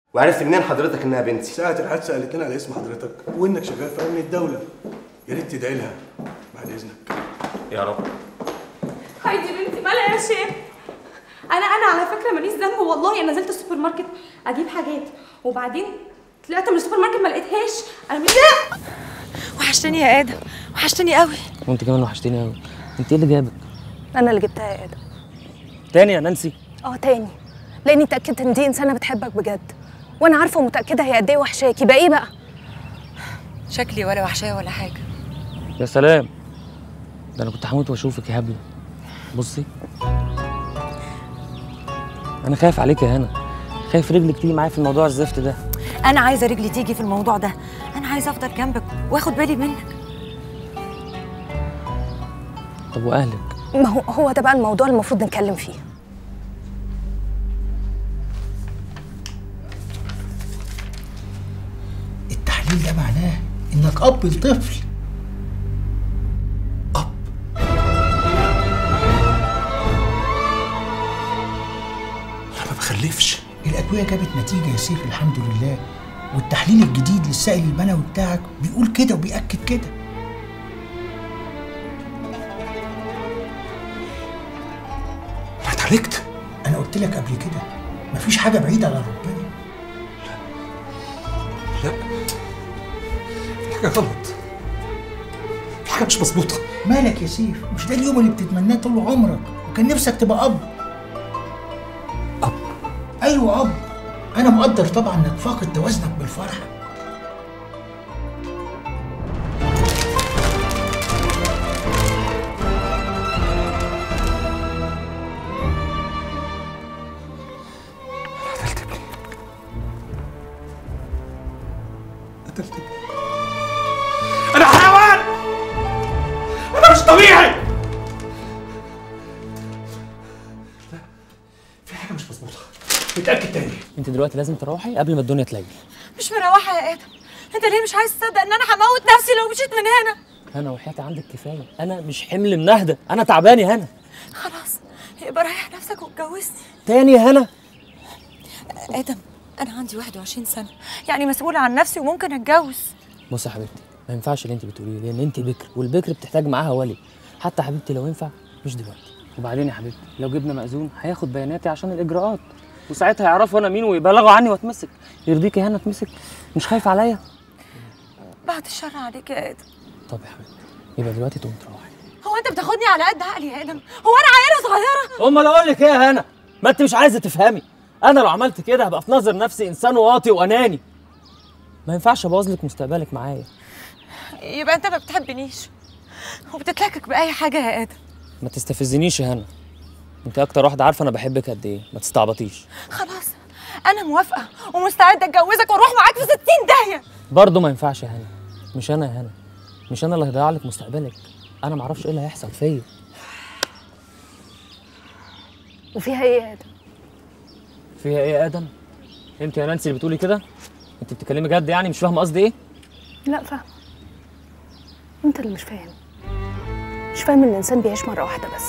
وعرفت منين حضرتك انها بنتي ساعة الحادثة قالت لنا على اسم حضرتك وإنك شغال في أمن الدولة يا ريت تدعي لها بعد إذنك يا رب هايدي بنتي مالها يا شيخ انا انا على فكره ماليش ذنب والله انا نزلت السوبر ماركت اجيب حاجات وبعدين طلعت من السوبر ماركت ما لقيتهاش انا مش وحشتني يا ادم وحشتني قوي وانت كمان وحشتيني قوي انت ايه اللي جابك انا اللي جبتها يا ادم تاني يا نانسي اه تاني لاني اتاكدت ان دي انسانه بتحبك بجد وانا عارفه ومتاكده هي قد ايه وحشاكي بقى ايه بقى شكلي ولا وحشاه ولا حاجه يا سلام ده انا كنت هموت واشوفك يا هبله بصي انا خايف عليك يا هنا خايف رجلك تيجي معايا في الموضوع الزفت ده انا عايزه رجلي تيجي في الموضوع ده انا عايزه افضل جنبك واخد بالي منك طب واهلك ما هو هو ده بقى الموضوع المفروض نتكلم فيه التحليل ده معناه انك اب لطفل اب أنا ما بخلفش الادويه جابت نتيجه يا سيف الحمد لله والتحليل الجديد للسائل المنوي بتاعك بيقول كده وبيأكد كده أنا اتعالجت انا قلت لك قبل كده مفيش حاجه بعيده على ربنا لا في حاجة غلط في حاجة مش مظبوطة مالك يا سيف مش ده اليوم اللي بتتمناه طول عمرك وكان نفسك تبقى اب أب ايوه اب انا مقدر طبعا انك فاقد توازنك بالفرحه قتلت ابني قتلت ابني أنا حيوان أنا مش طبيعي لا في حاجة مش مظبوطة اتأكد تاني انت دلوقتي لازم تروحي قبل ما الدنيا تليل مش مروحه يا ادم انت ليه مش عايز تصدق ان انا هموت نفسي لو مشيت من هنا هنا وحياتي عندك كفايه انا مش حمل منهده انا تعبان يا هنا خلاص يبقى ريح نفسك واتجوزني تاني يا هنا ادم انا عندي 21 سنه يعني مسؤوله عن نفسي وممكن اتجوز بصي يا حبيبتي ما ينفعش اللي انت بتقوليه لان انت بكر والبكر بتحتاج معاها ولي حتى حبيبتي لو ينفع مش دلوقتي وبعدين يا حبيبتي لو جبنا مأذون هياخد بياناتي عشان الاجراءات وساعتها يعرفوا انا مين ويبلغوا عني واتمسك يرضيكي يا هنا اتمسك مش خايفه عليا بعد الشر عليك يا ادم طب يا حبيبتي يبقى دلوقتي تقوم تروحي هو انت بتاخدني على قد عقلي يا ادم هو انا عيله صغيره امال اقول لك ايه يا هنا ما انت مش عايزه تفهمي انا لو عملت كده هبقى في نظر نفسي انسان واطي واناني ما ينفعش ابوظ لك مستقبلك معايا يبقى انت ما بتحبنيش وبتتلكك باي حاجه يا ادم ما تستفزنيش يا هنا انت اكتر واحده عارفه انا بحبك قد ايه ما تستعبطيش خلاص انا موافقه ومستعده اتجوزك واروح معاك في 60 داهيه برضه ما ينفعش يا هنا مش انا يا هنا مش انا اللي هضيع لك مستقبلك انا ما اعرفش ايه اللي هيحصل فيا وفيها ايه يا ادم فيها ايه يا ادم انت يا نانسي اللي بتقولي كده انت بتتكلمي جد يعني مش فاهمه قصدي ايه لا فاهمه انت اللي مش فاهم مش فاهم ان الانسان بيعيش مره واحده بس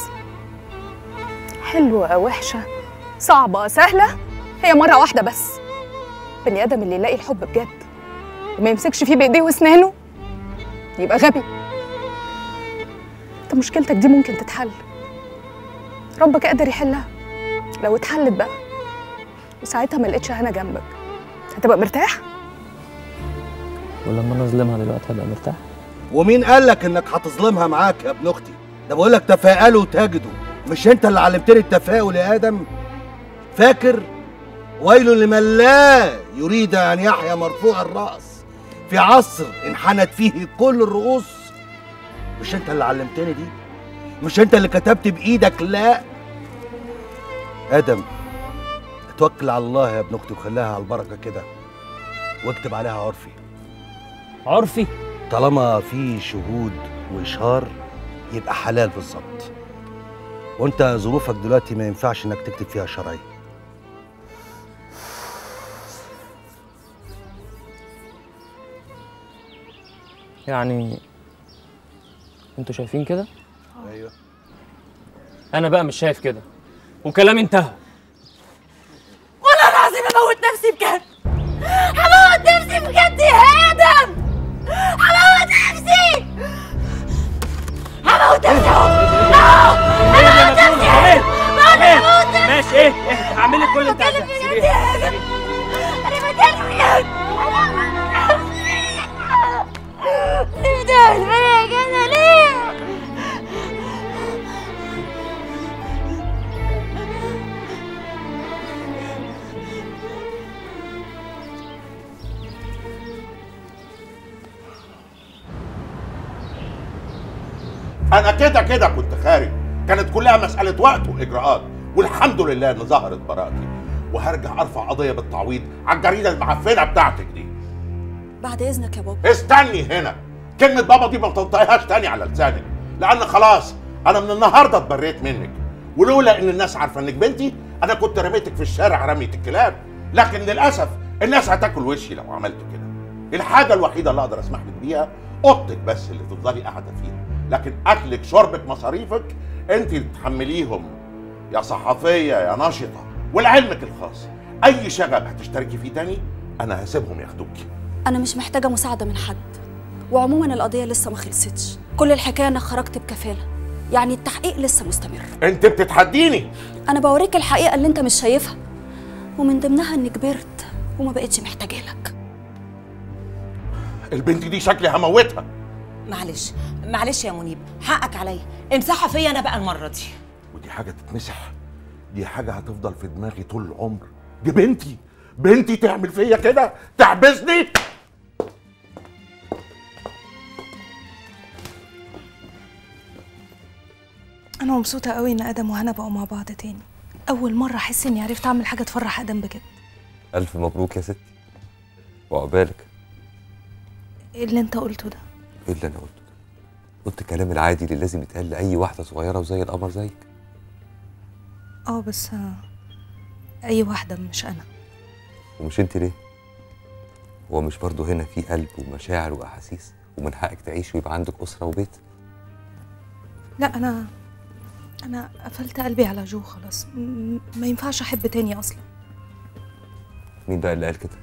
حلوه وحشه صعبه سهله هي مره واحده بس بني ادم اللي يلاقي الحب بجد وما يمسكش فيه بايديه واسنانه يبقى غبي انت مشكلتك دي ممكن تتحل ربك قادر يحلها لو اتحلت بقى وساعتها ما لقيتش هنا جنبك هتبقى مرتاح ولما انا اظلمها دلوقتي هبقى مرتاح ومين قال لك انك هتظلمها معاك يا ابن اختي ده بقول لك تفاءلوا وتجدوا مش انت اللي علمتني التفاؤل يا ادم فاكر ويل لمن لا يريد ان يحيا مرفوع الراس في عصر انحنت فيه كل الرؤوس مش انت اللي علمتني دي مش انت اللي كتبت بايدك لا ادم اتوكل على الله يا ابن اختي وخليها على البركه كده واكتب عليها عرفي عرفي طالما في شهود واشهار يبقى حلال بالظبط وانت ظروفك دلوقتي ما ينفعش انك تكتب فيها شرعي يعني انتوا شايفين كده ايوه انا بقى مش شايف كده وكلامي انتهى والله العظيم اموت نفسي بجد نفسي بجد يا ادم هموت نفسي هموت نفسي اهو هموت نفسي هموت نفسي ماشي ايه ايه اعمل لك كل اللي انت عايزاه بجد سيبيها يا ادم انا بتكلم بجد ليه بتعمل فيا كده ليه؟ انا كده كده كنت خارج كانت كلها مساله وقت واجراءات والحمد لله ان ظهرت براءتي وهرجع ارفع قضيه بالتعويض على الجريده المعفنه بتاعتك دي بعد اذنك يا بابا استني هنا كلمه بابا دي ما تنطقيهاش تاني على لسانك لان خلاص انا من النهارده اتبريت منك ولولا ان الناس عارفه انك بنتي انا كنت رميتك في الشارع رميه الكلاب لكن للاسف الناس هتاكل وشي لو عملت كده الحاجه الوحيده اللي اقدر اسمح لك بيها اوضتك بس اللي تفضلي قاعده فيها لكن اكلك شربك مصاريفك انت اللي تحمليهم يا صحفيه يا ناشطه ولعلمك الخاص اي شغب هتشتركي فيه تاني انا هسيبهم ياخدوكي انا مش محتاجه مساعده من حد وعموما القضيه لسه ما خلصتش كل الحكايه انك خرجت بكفاله يعني التحقيق لسه مستمر انت بتتحديني انا بوريك الحقيقه اللي انت مش شايفها ومن ضمنها اني كبرت وما بقتش محتاجه لك البنت دي شكلي هموتها معلش معلش يا منيب حقك عليا امسحها فيا انا بقى المره دي ودي حاجه تتمسح دي حاجه هتفضل في دماغي طول العمر دي بنتي بنتي تعمل فيا كده تحبسني انا مبسوطه قوي ان ادم وهنا بقوا مع بعض تاني اول مره احس اني عرفت اعمل حاجه تفرح ادم بجد ألف مبروك يا ستي وعقبالك إيه اللي انت قلته ده إيه اللي أنا قلته ده؟ قلت الكلام العادي اللي لازم يتقال لأي واحدة صغيرة وزي القمر زيك اه بس آه، اي واحده مش انا ومش أنت ليه؟ هو مش برضه هنا في قلب ومشاعر وأحاسيس ومن حقك تعيش ويبقى عندك أسرة وبيت لا انا انا قفلت قلبي على جو خلاص م- ما ينفعش احب تاني اصلا مين بقى اللي قال كده؟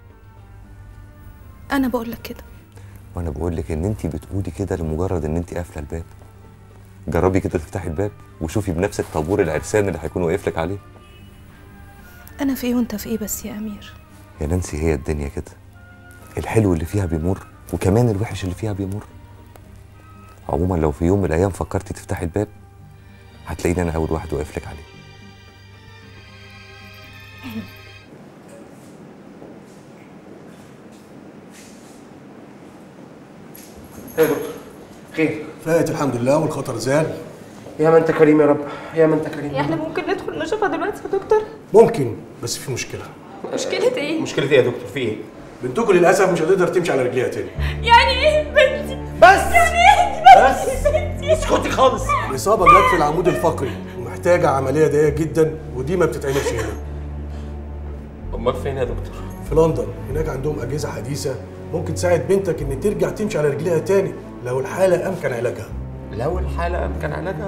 انا بقول لك كده وأنا بقول لك إن أنت بتقولي كده لمجرد إن أنت قافلة الباب جربي كده تفتحي الباب وشوفي بنفسك طابور العرسان اللي هيكون واقف لك عليه انا في ايه وانت في ايه بس يا امير يا نانسي هي الدنيا كده الحلو اللي فيها بيمر وكمان الوحش اللي فيها بيمر عموما لو في يوم من الايام فكرتي تفتحي الباب هتلاقيني انا اول واحد واقف لك عليه ايه يا دكتور خير فات الحمد لله والخطر زال يا ما انت كريم يا رب يا ما انت كريم يعني احنا ممكن ندخل نشوفها دلوقتي يا دكتور ممكن بس في مشكله مشكلة ايه؟ مشكلة ايه يا دكتور في ايه؟ بنتكم للاسف مش هتقدر تمشي على رجليها تاني يعني ايه بنتي؟ بس يعني ايه بس بنتي؟ اسكتي خالص الاصابه جت في العمود الفقري ومحتاجه عمليه ضيقه جدا ودي ما بتتعملش هنا امال فين يا دكتور؟ في لندن هناك عندهم اجهزه حديثه ممكن تساعد بنتك ان ترجع تمشي على رجليها تاني لو الحاله امكن علاجها لو الحالة أمكن علاجها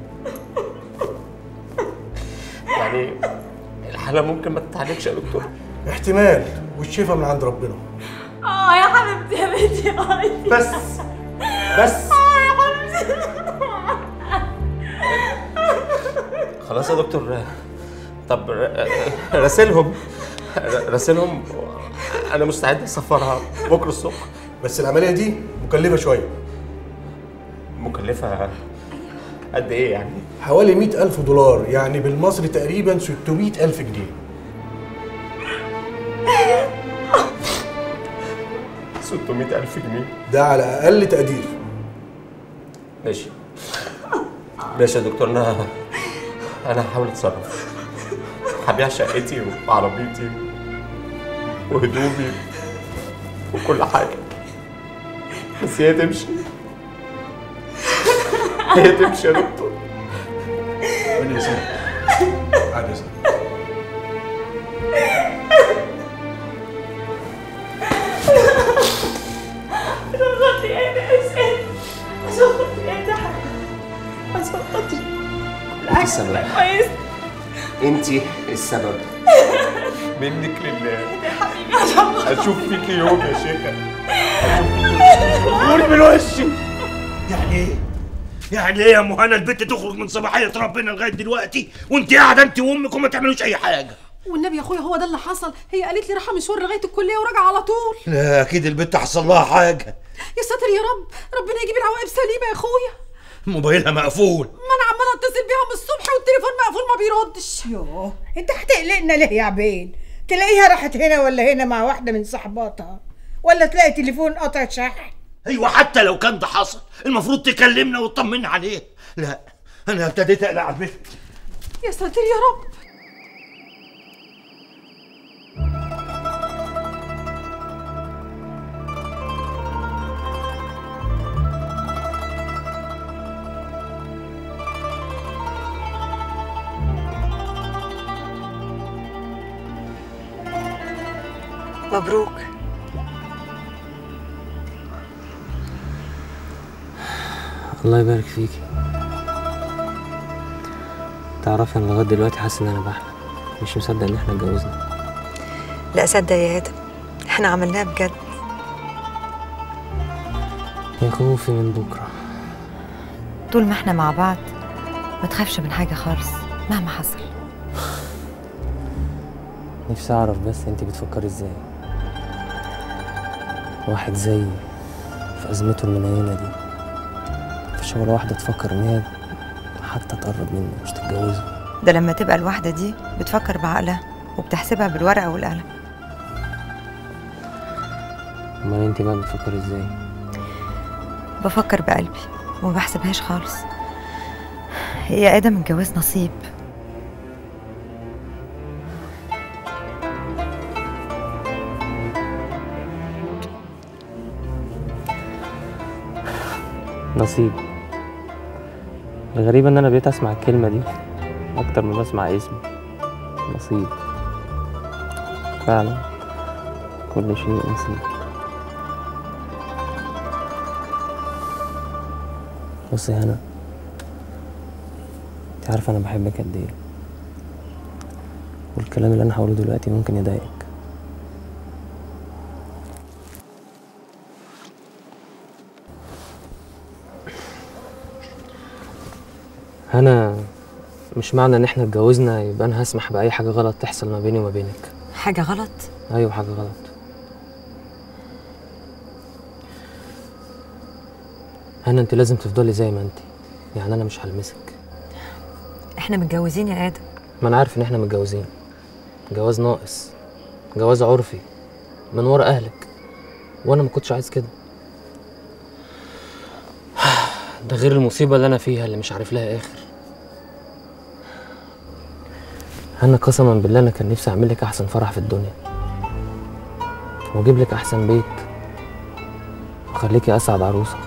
يعني الحالة ممكن ما تتعالجش يا دكتور احتمال والشفاء من عند ربنا اه يا حبيبتي يا بنتي اه بس بس اه يا حبيبتي خلاص يا دكتور طب ر- راسلهم ر- راسلهم انا مستعد اسفرها بكره الصبح بس العمليه دي مكلفه شويه مكلفه قد ايه يعني حوالي مئة ألف دولار يعني بالمصري تقريبا 600 ألف جنيه 600 ألف جنيه ده على أقل تقدير ماشي ماشي يا دكتور انا انا هحاول اتصرف هبيع شقتي وعربيتي وهدومي وكل حاجة بس هي تمشي هي تمشي يا دكتور ربنا يسامحك عادي يسامحك عشان خاطري انا اسف عشان خاطري انت يا حبيبي عشان خاطري انت السبب كويس انت السبب منك لله يا حبيبي اشوف فيك يوم يا شيخه غوري من وشي يعني ايه؟ يعني ايه يا ام هنا البنت تخرج من صباحيه ربنا لغايه دلوقتي وانت قاعده انت وامك وما تعملوش اي حاجه والنبي يا اخويا هو ده اللي حصل هي قالت لي رايحه مشوار لغايه الكليه وراجعه على طول لا اكيد البنت حصل لها حاجه يا ساتر يا رب ربنا يجيب العواقب سليمه يا اخويا موبايلها مقفول ما انا عماله اتصل بيها من الصبح والتليفون مقفول ما بيردش يوه انت هتقلقنا ليه يا عبيد تلاقيها راحت هنا ولا هنا مع واحده من صحباتها ولا تلاقي تليفون قطع شحن ايوه حتى لو كان ده حصل المفروض تكلمنا وتطمنا عليه لا انا ابتديت اقلق على البنت يا ساتر يا رب مبروك الله يبارك فيكي تعرفي انا لغايه دلوقتي حاسس ان انا بحلم مش مصدق ان احنا اتجوزنا لا صدق يا ادم احنا عملناها بجد يا خوفي من بكره طول ما احنا مع بعض ما تخافش من حاجه خالص مهما حصل نفسي اعرف بس انت بتفكري ازاي واحد زيي في ازمته المنينه دي مفيش ولا واحده تفكر ان هي حتى تقرب منه مش تتجوزه ده لما تبقى الواحده دي بتفكر بعقلها وبتحسبها بالورقه والقلم امال انت بقى بتفكري ازاي بفكر بقلبي وما بحسبهاش خالص يا ادم الجواز نصيب نصيب الغريب ان انا بقيت اسمع الكلمه دي اكتر من بسمع اسمي نصيب فعلا كل شيء نصيب بصي يا هنا انت عارفه انا بحبك قد ايه والكلام اللي انا هقوله دلوقتي ممكن يضايقك هنا مش معنى ان احنا اتجوزنا يبقى انا هسمح باي حاجه غلط تحصل ما بيني وما بينك حاجه غلط ايوه حاجه غلط هنا انت لازم تفضلي زي ما انت يعني انا مش هلمسك احنا متجوزين يا ادم ما انا عارف ان احنا متجوزين جواز ناقص جواز عرفي من ورا اهلك وانا ما كنتش عايز كده ده غير المصيبه اللي انا فيها اللي مش عارف لها اخر انا قسما بالله انا كان نفسي اعمل لك احسن فرح في الدنيا واجيب لك احسن بيت واخليكي اسعد عروسه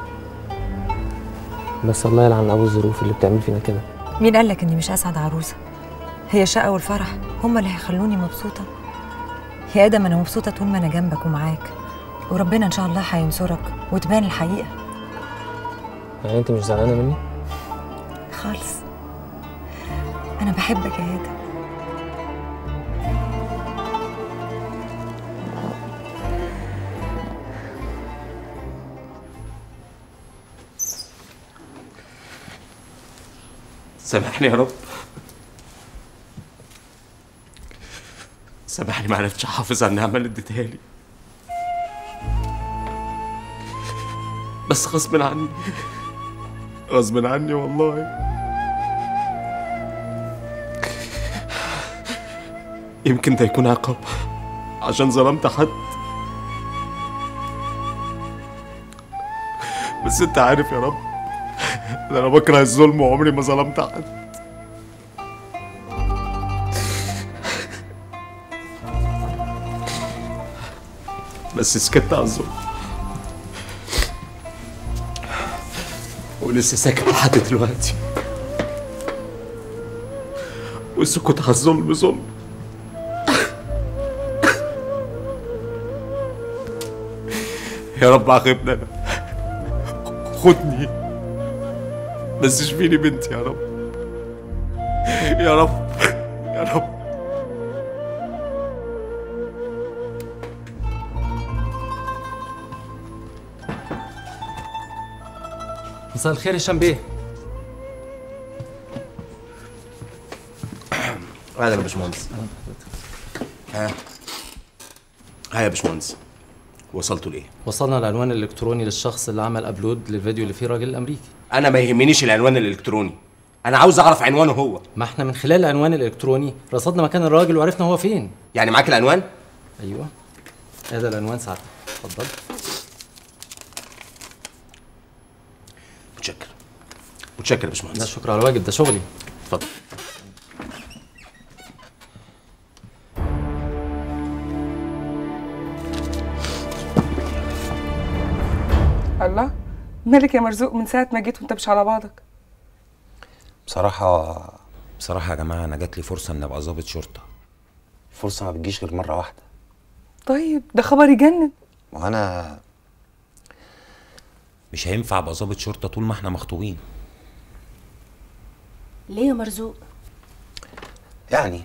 بس الله يلعن ابو الظروف اللي بتعمل فينا كده مين قال لك اني مش اسعد عروسه هي الشقه والفرح هما اللي هيخلوني مبسوطه يا ادم انا مبسوطه طول ما انا جنبك ومعاك وربنا ان شاء الله هينصرك وتبان الحقيقه يعني انت مش زعلانه مني خالص انا بحبك يا ادم سامحني يا رب سامحني ما عرفتش احافظ على النعمه اللي اديتها لي بس غصب عني غصب عني والله يمكن ده يكون عقاب عشان ظلمت حد بس انت عارف يا رب ان انا بكره الظلم وعمري ما ظلمت حد بس سكت على الظلم ولسه ساكت لحد دلوقتي والسكوت على الظلم ظلم يا رب عاقبنا انا خدني بس اشفيني بنتي يا رب يا رب يا رب مساء الخير هشام بيه اهلا يا باشمهندس ها ها يا باشمهندس وصلتوا لايه؟ وصلنا العنوان الالكتروني للشخص اللي عمل ابلود للفيديو اللي فيه راجل الامريكي انا ما يهمنيش العنوان الالكتروني انا عاوز اعرف عنوانه هو ما احنا من خلال العنوان الالكتروني رصدنا مكان الراجل وعرفنا هو فين يعني معاك العنوان ايوه هذا العنوان ساعتها اتفضل متشكر متشكر يا ده باشمهندس شكر على الواجب ده شغلي اتفضل الله مالك يا مرزوق من ساعة ما جيت وانت مش على بعضك بصراحة بصراحة يا جماعة أنا جات لي فرصة إن أبقى ضابط شرطة الفرصة ما بتجيش غير مرة واحدة طيب ده خبر يجنن وأنا مش هينفع أبقى ضابط شرطة طول ما إحنا مخطوبين ليه يا مرزوق يعني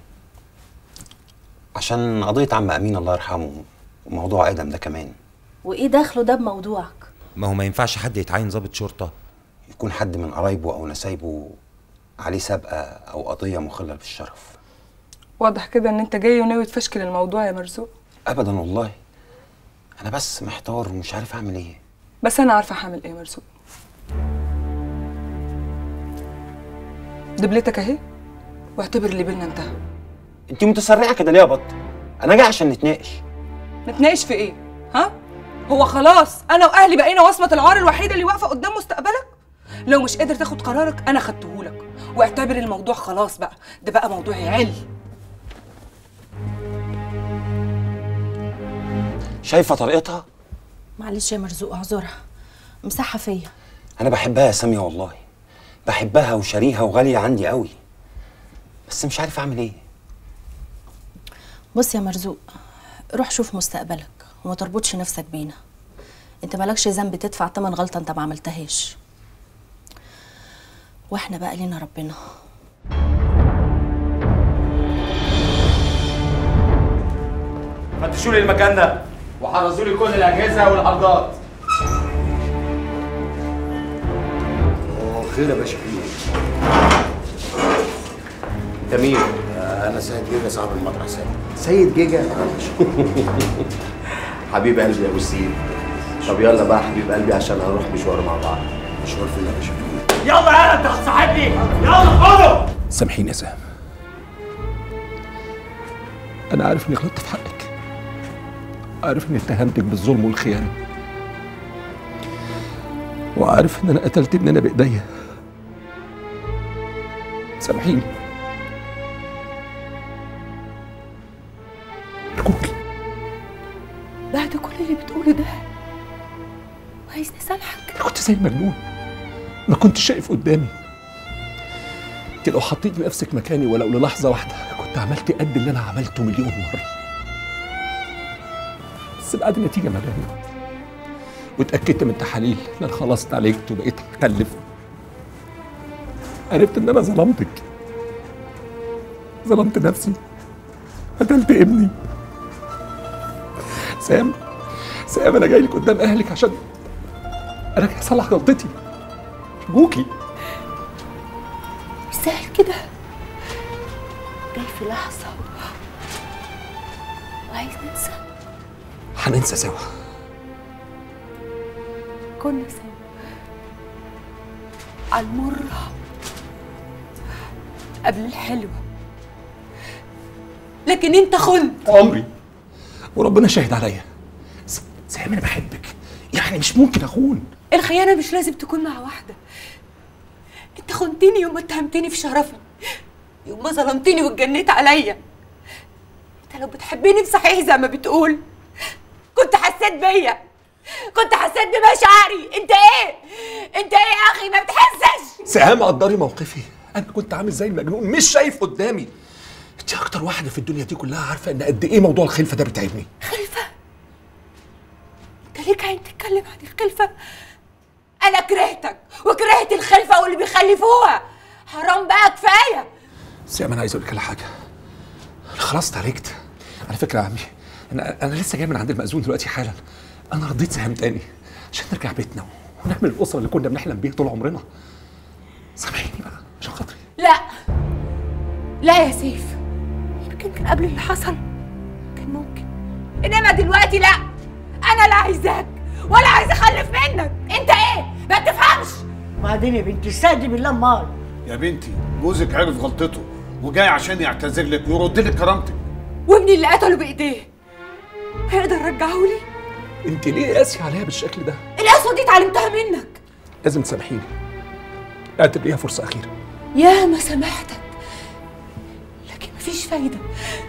عشان قضية عم أمين الله يرحمه وموضوع آدم ده كمان وايه دخله ده بموضوعك ما هو ما ينفعش حد يتعين ضابط شرطة يكون حد من قرايبه أو نسايبه عليه سابقة أو قضية مخلة بالشرف واضح كده ان انت جاي وناوي تفشكل الموضوع يا مرزوق أبدا والله أنا بس محتار ومش عارف أعمل إيه بس انا عارفة هعمل ايه يا مرزوق دبلتك اهي واعتبر اللي بينا انتهى أنت متسرعة كده ليه يا بط؟ أنا جاي عشان نتناقش نتناقش في ايه ها هو خلاص انا واهلي بقينا وصمه العار الوحيده اللي واقفه قدام مستقبلك لو مش قادر تاخد قرارك انا خدتهولك واعتبر الموضوع خلاص بقى ده بقى موضوع عيال شايفة طريقتها؟ معلش يا مرزوق اعذرها مساحه فيا أنا بحبها يا سامية والله بحبها وشاريها وغالية عندي قوي بس مش عارف أعمل إيه بص يا مرزوق روح شوف مستقبلك وما تربطش نفسك بينا انت مالكش ذنب تدفع تمن غلطه انت ما عملتهاش واحنا بقى لينا ربنا فتشوا لي المكان ده وحرزوا لي كل الاجهزه والعرضات خير يا باشا خير انت مين؟ انا سيد جيجا صاحب المطرح سيد سيد جيجا حبيب قلبي يا ابو السيد طب يلا بقى حبيب قلبي عشان هنروح مشوار مع بعض مشوار فين يا باشا يلا يلا انت هتصاحبني يلا خدوا سامحيني يا سام انا عارف اني غلطت في حقك عارف اني اتهمتك بالظلم والخيانه وعارف ان انا قتلت ابننا بايديا سامحيني بعد كل اللي بتقوله ده وعايزني اسامحك انا كنت زي المجنون ما كنتش شايف قدامي انت لو حطيت نفسك مكاني ولو للحظه واحده كنت عملت قد اللي انا عملته مليون مره بس بعد نتيجه ما بانت واتاكدت من التحاليل ان انا خلاص اتعالجت وبقيت اخلف عرفت ان انا ظلمتك ظلمت نفسي قتلت ابني سام سام انا جاي لك قدام اهلك عشان انا جاي اصلح غلطتي ارجوكي مش سهل كده جاي في لحظة وعايز ننسى هننسى سوا كنا سوا على المرة قبل الحلوة لكن انت خنت عمري وربنا شاهد عليا س- سام انا بحبك يعني مش ممكن اخون الخيانة مش لازم تكون مع واحدة انت خنتني يوم ما اتهمتني في شرفي يوم ما ظلمتني واتجنيت عليا انت لو بتحبني بصحيح زي ما بتقول كنت حسيت بيا كنت حسيت بمشاعري انت ايه انت ايه يا اخي ما بتحسش سهام قدري موقفي انا كنت عامل زي المجنون مش شايف قدامي انت اكتر واحده في الدنيا دي كلها عارفه ان قد ايه موضوع الخلفه ده بيتعبني انت ليك عين تتكلم عن الخلفة انا كرهتك وكرهت الخلفة واللي بيخلفوها حرام بقى كفاية سام انا عايز اقول لك على حاجه انا خلاص اتعالجت على فكره يا عمي انا انا لسه جاي من عند المأذون دلوقتي حالا انا رضيت سهام تاني عشان نرجع بيتنا ونعمل الاسره اللي كنا بنحلم بيها طول عمرنا سامحيني بقى عشان خاطري لا لا يا سيف يمكن كان قبل اللي حصل كان ممكن انما دلوقتي لا انا لا عايزاك ولا عايزه اخلف منك انت ايه ما تفهمش بعدين يا بنتي استهدي بالله امال يا بنتي جوزك عرف غلطته وجاي عشان يعتذر لك ويرد لك كرامتك وابني اللي قتله بايديه هيقدر يرجعه لي انت ليه قاسي عليا بالشكل ده القسوه دي اتعلمتها منك لازم تسامحيني اعتبريها فرصه اخيره يا ما سامحتك لكن مفيش فايدة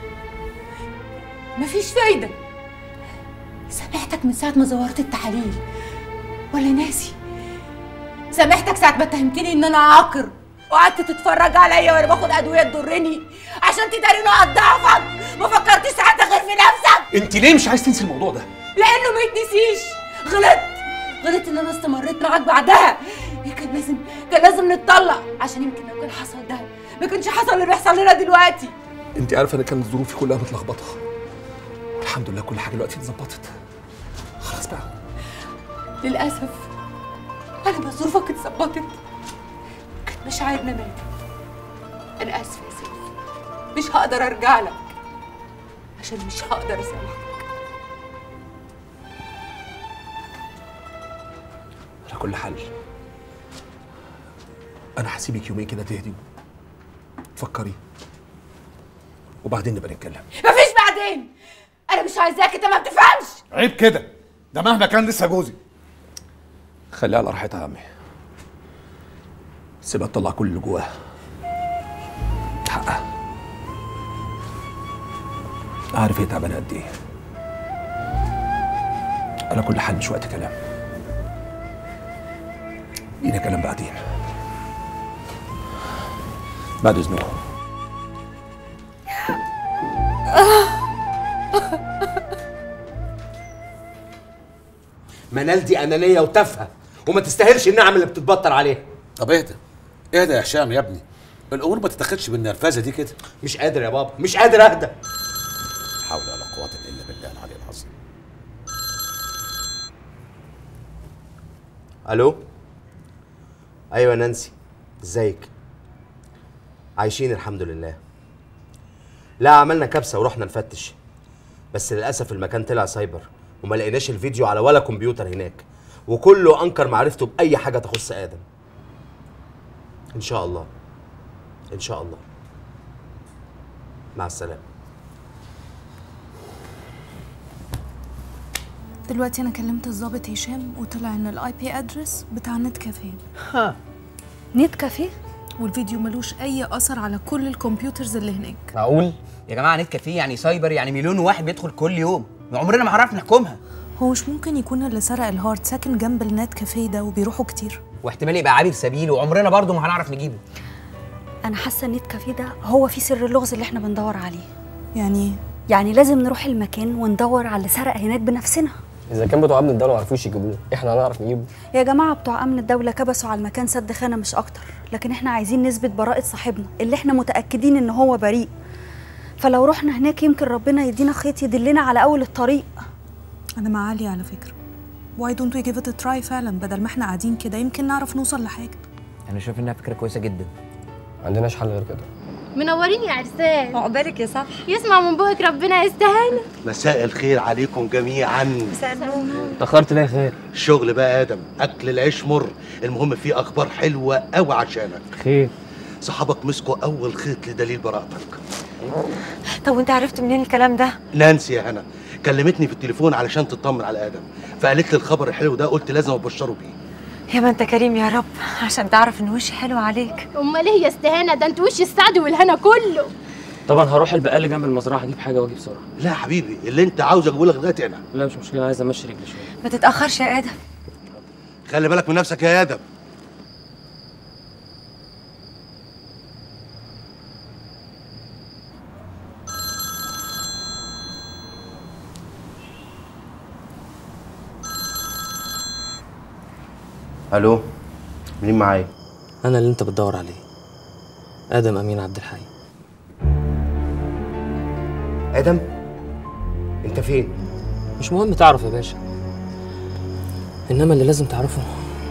مفيش فايدة سامحتك من ساعة ما زورت التحاليل ولا ناسي سامحتك ساعة ما اتهمتني ان انا عاقر وقعدت تتفرج عليا وانا باخد ادوية تضرني عشان تداري نقط ضعفك ما فكرتش ساعتها غير في نفسك انت ليه مش عايز تنسي الموضوع ده لانه ما يتنسيش غلطت غلطت ان انا استمريت معاك بعدها كان لازم كان لازم نتطلق عشان يمكن لو كان حصل ده ما كانش حصل اللي بيحصل لنا دلوقتي انت عارفه انا كانت ظروفي كلها متلخبطه الحمد لله كل حاجه دلوقتي اتظبطت خلاص بقى للاسف انا ما ظروفك اتظبطت كانت مشاعرنا ماتت انا اسفه يا سيف مش هقدر ارجع لك عشان مش هقدر اسامحك على كل حال انا هسيبك يومين كده تهدي تفكري وبعدين نبقى نتكلم مفيش بعدين انا مش عايزاك انت ما بتفهمش عيب كده ده مهما كان لسه جوزي خليها على راحتها يا عمي سيبها تطلع كل اللي جواها حقها عارف هي تعبانه قد ايه على كل حال مش وقت كلام لينا كلام بعدين بعد اذنكم منال دي انانيه وتافهه وما تستاهلش النعم اللي بتتبطر عليها طب اهدى اهدى يا هشام يا ابني الامور ما تتاخدش بالنرفزه دي كده مش قادر يا بابا مش قادر اهدى لا حول ولا قوه الا بالله العلي العظيم الو ايوه نانسي ازيك عايشين الحمد لله لا عملنا كبسه ورحنا نفتش بس للاسف المكان طلع سايبر وما لقيناش الفيديو على ولا كمبيوتر هناك وكله انكر معرفته باي حاجه تخص ادم ان شاء الله ان شاء الله مع السلامه دلوقتي انا كلمت الضابط هشام وطلع ان الاي بي ادرس بتاع نت كافيه ها نت كافيه والفيديو ملوش اي اثر على كل الكمبيوترز اللي هناك معقول يا جماعه نت كافيه يعني سايبر يعني مليون واحد بيدخل كل يوم عمرنا ما هنعرف نحكمها هو مش ممكن يكون اللي سرق الهارد ساكن جنب النت كافيه ده وبيروحوا كتير واحتمال يبقى عابر سبيل وعمرنا برضو ما هنعرف نجيبه انا حاسه النت كافيه ده هو فيه سر اللغز اللي احنا بندور عليه يعني يعني لازم نروح المكان وندور على اللي سرق هناك بنفسنا اذا كان بتوع امن الدوله ما عرفوش يجيبوه احنا هنعرف نجيبه يا جماعه بتوع امن الدوله كبسوا على المكان سد خانه مش اكتر لكن احنا عايزين نثبت براءه صاحبنا اللي احنا متاكدين ان هو بريء فلو رحنا هناك يمكن ربنا يدينا خيط يدلنا على اول الطريق انا مع علي على فكره واي دونت وي جيف ات تراي فعلا بدل ما احنا قاعدين كده يمكن نعرف نوصل لحاجه انا شايف انها فكره كويسه جدا ما عندناش حل غير كده منورين يا عرسان عقبالك يا صبحي يسمع من بوقك ربنا يستاهل مساء الخير عليكم جميعا مساء النور اتاخرت ليه خير الشغل بقى ادم اكل العيش مر المهم في اخبار حلوه قوي عشانك خير صحابك مسكوا اول خيط لدليل براءتك طب وانت عرفت منين الكلام ده نانسي يا هنا كلمتني في التليفون علشان تطمن على ادم فقالت لي الخبر الحلو ده قلت لازم ابشره بيه يا ما انت كريم يا رب عشان تعرف ان وشي حلو عليك امال ايه يا استهانه ده انت وش السعد والهنا كله طبعا هروح البقال اللي جنب المزرعه اجيب حاجه واجي بسرعه لا يا حبيبي اللي انت عاوز اجيبه لك دلوقتي انا لا مش مشكله عايز امشي رجلي شويه ما تتاخرش يا ادم خلي بالك من نفسك يا ادم الو مين معايا انا اللي انت بتدور عليه ادم امين عبد الحي ادم انت فين مش مهم تعرف يا باشا انما اللي لازم تعرفه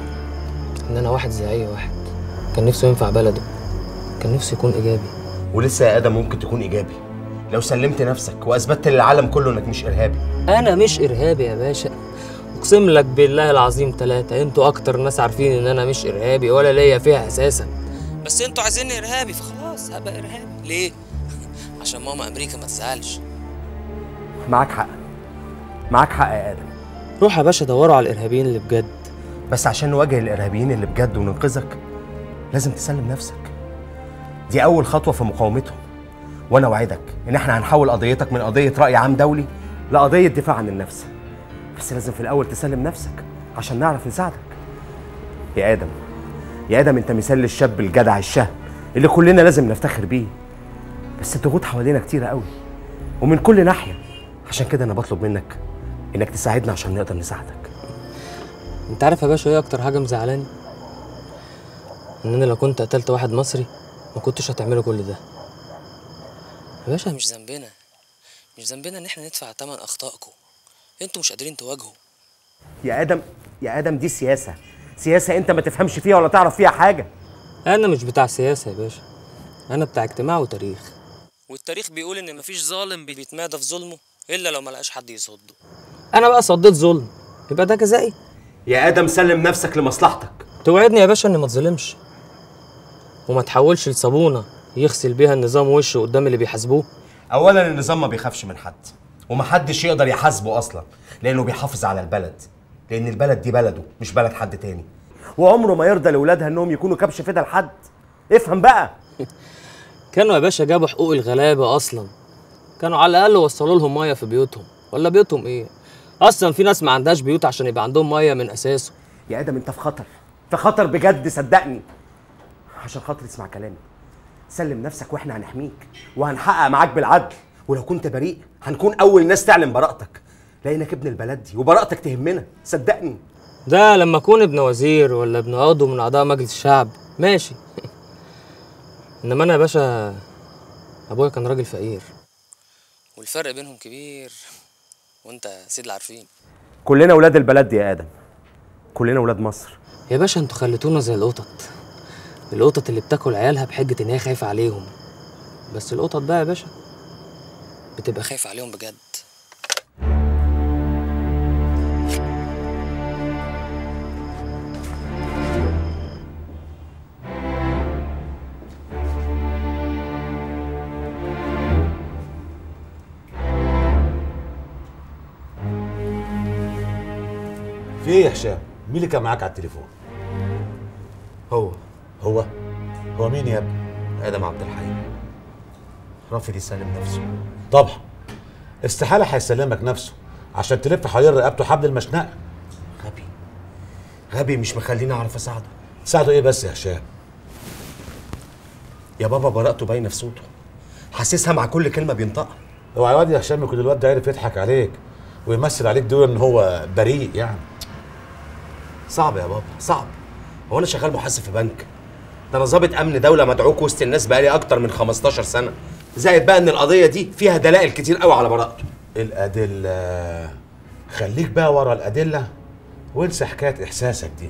ان انا واحد زي اي واحد كان نفسه ينفع بلده كان نفسه يكون ايجابي ولسه يا ادم ممكن تكون ايجابي لو سلمت نفسك واثبتت للعالم كله انك مش ارهابي انا مش ارهابي يا باشا اقسم لك بالله العظيم ثلاثة انتوا اكتر ناس عارفين ان انا مش ارهابي ولا ليا فيها اساسا بس انتوا عايزيني ارهابي فخلاص هبقى ارهابي ليه عشان ماما امريكا ما تزعلش معاك حق معاك حق يا ادم روح يا باشا دوروا على الارهابيين اللي بجد بس عشان نواجه الارهابيين اللي بجد وننقذك لازم تسلم نفسك دي اول خطوه في مقاومتهم وانا اوعدك ان احنا هنحول قضيتك من قضيه راي عام دولي لقضيه دفاع عن النفس بس لازم في الاول تسلم نفسك عشان نعرف نساعدك يا ادم يا ادم انت مثال للشاب الجدع الشهم اللي كلنا لازم نفتخر بيه بس الضغوط حوالينا كتيره قوي ومن كل ناحيه عشان كده انا بطلب منك انك تساعدنا عشان نقدر نساعدك انت عارف يا باشا ايه اكتر حاجه مزعلاني ان انا لو كنت قتلت واحد مصري ما كنتش هتعملوا كل ده يا باشا مش ذنبنا مش ذنبنا ان احنا ندفع ثمن اخطائكم انتوا مش قادرين تواجهوا يا ادم يا ادم دي سياسه سياسه انت ما تفهمش فيها ولا تعرف فيها حاجه انا مش بتاع سياسه يا باشا انا بتاع اجتماع وتاريخ والتاريخ بيقول ان مفيش ظالم بيتمادى في ظلمه الا لو ملقاش حد يصده انا بقى صديت ظلم يبقى ده جزائي يا ادم سلم نفسك لمصلحتك توعدني يا باشا اني ما اتظلمش وما تحولش لصابونه يغسل بيها النظام وشه قدام اللي بيحاسبوه اولا النظام ما بيخافش من حد ومحدش يقدر يحاسبه اصلا لانه بيحافظ على البلد لان البلد دي بلده مش بلد حد تاني وعمره ما يرضى لاولادها انهم يكونوا كبش فدا لحد افهم بقى كانوا يا باشا جابوا حقوق الغلابه اصلا كانوا على الاقل وصلوا لهم ميه في بيوتهم ولا بيوتهم ايه اصلا في ناس ما عندهاش بيوت عشان يبقى عندهم ميه من اساسه يا ادم انت في خطر في خطر بجد صدقني عشان خاطر اسمع كلامي سلم نفسك واحنا هنحميك وهنحقق معاك بالعدل ولو كنت بريء هنكون اول ناس تعلن براءتك لانك ابن البلد دي وبراءتك تهمنا صدقني ده لما اكون ابن وزير ولا ابن عضو من اعضاء مجلس الشعب ماشي انما انا يا باشا ابويا كان راجل فقير والفرق بينهم كبير وانت سيد العارفين كلنا ولاد البلد دي يا ادم كلنا ولاد مصر يا باشا انتوا خليتونا زي القطط القطط اللي بتاكل عيالها بحجة ان هي خايفة عليهم بس القطط بقى يا باشا بتبقى خايفة عليهم بجد في ايه يا هشام؟ مين اللي كان معاك على التليفون؟ هو هو؟ هو مين يا ابني؟ ادم عبد الحي رافض يسلم نفسه طبعا استحالة هيسلمك نفسه عشان تلف حوالين رقبته حبل المشنقة غبي غبي مش مخليني اعرف اساعده ساعده ايه بس يا هشام؟ يا بابا براءته باينه في صوته حاسسها مع كل كلمه بينطقها اوعى يا واد يا هشام يكون الواد ده عرف يضحك عليك ويمثل عليك دور ان هو بريء يعني صعب يا بابا صعب هو انا شغال محاسب في بنك ده انا ضابط امن دوله مدعوك وسط الناس بقالي اكتر من 15 سنه زائد بقى ان القضيه دي فيها دلائل كتير قوي على براءته الأدلة خليك بقى ورا الأدلة وانسى حكاية إحساسك دي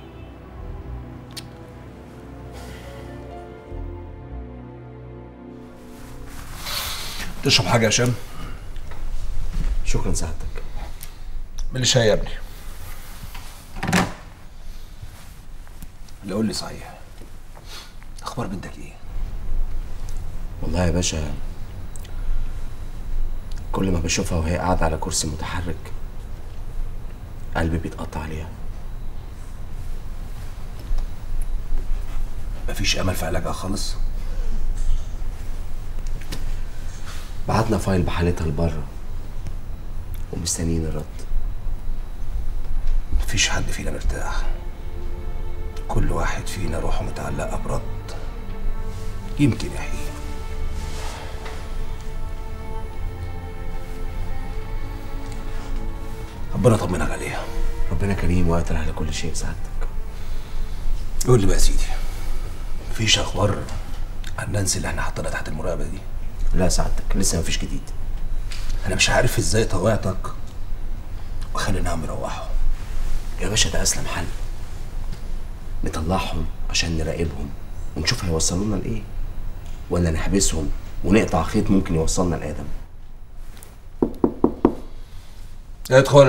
تشرب حاجه يا هشام شكرا سعادتك من اللي شاي يا ابني اللي قول لي صحيح اخبار بنتك ايه والله يا باشا كل ما بشوفها وهي قاعدة على كرسي متحرك قلبي بيتقطع عليها مفيش امل في علاجها خالص بعتنا فايل بحالتها لبره ومستنيين الرد مفيش حد فينا مرتاح كل واحد فينا روحه متعلقة برد يمكن يحيي ربنا يطمنك عليها ربنا كريم وقادر على كل شيء سعادتك قول لي بقى يا سيدي مفيش اخبار عن نانسي اللي احنا حاطينها تحت المراقبه دي لا سعادتك لسه مفيش جديد انا مش عارف ازاي طوعتك وخليناهم يروحوا يا باشا ده اسلم حل نطلعهم عشان نراقبهم ونشوف هيوصلونا لايه ولا نحبسهم ونقطع خيط ممكن يوصلنا لادم ادخل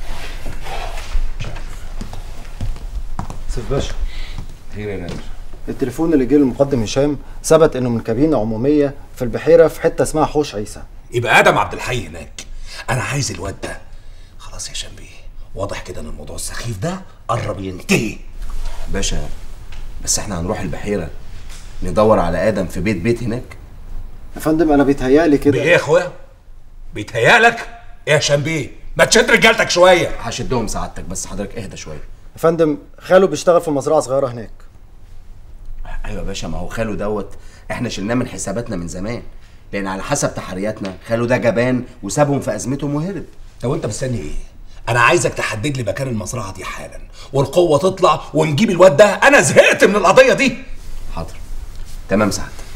سيف باشا خير يا نادر التليفون اللي جه للمقدم هشام ثبت انه من كابينه عموميه في البحيره في حته اسمها حوش عيسى يبقى ادم عبد الحي هناك انا عايز الواد ده خلاص يا شنبي واضح كده ان الموضوع السخيف ده قرب ينتهي باشا بس احنا هنروح البحيره ندور على ادم في بيت بيت هناك يا فندم انا بيتهيألي كده بايه يا اخويا بيتهيألك ايه يا شنبي ما تشد رجالتك شويه هشدهم سعادتك بس حضرتك اهدى شويه يا فندم خاله بيشتغل في مزرعه صغيره هناك ايوه يا باشا ما هو خاله دوت احنا شلناه من حساباتنا من زمان لان على حسب تحرياتنا خاله ده جبان وسابهم في ازمتهم وهرب طب وانت مستني ايه انا عايزك تحدد لي مكان المزرعه دي حالا والقوه تطلع ونجيب الواد ده انا زهقت من القضيه دي حاضر تمام سعادتك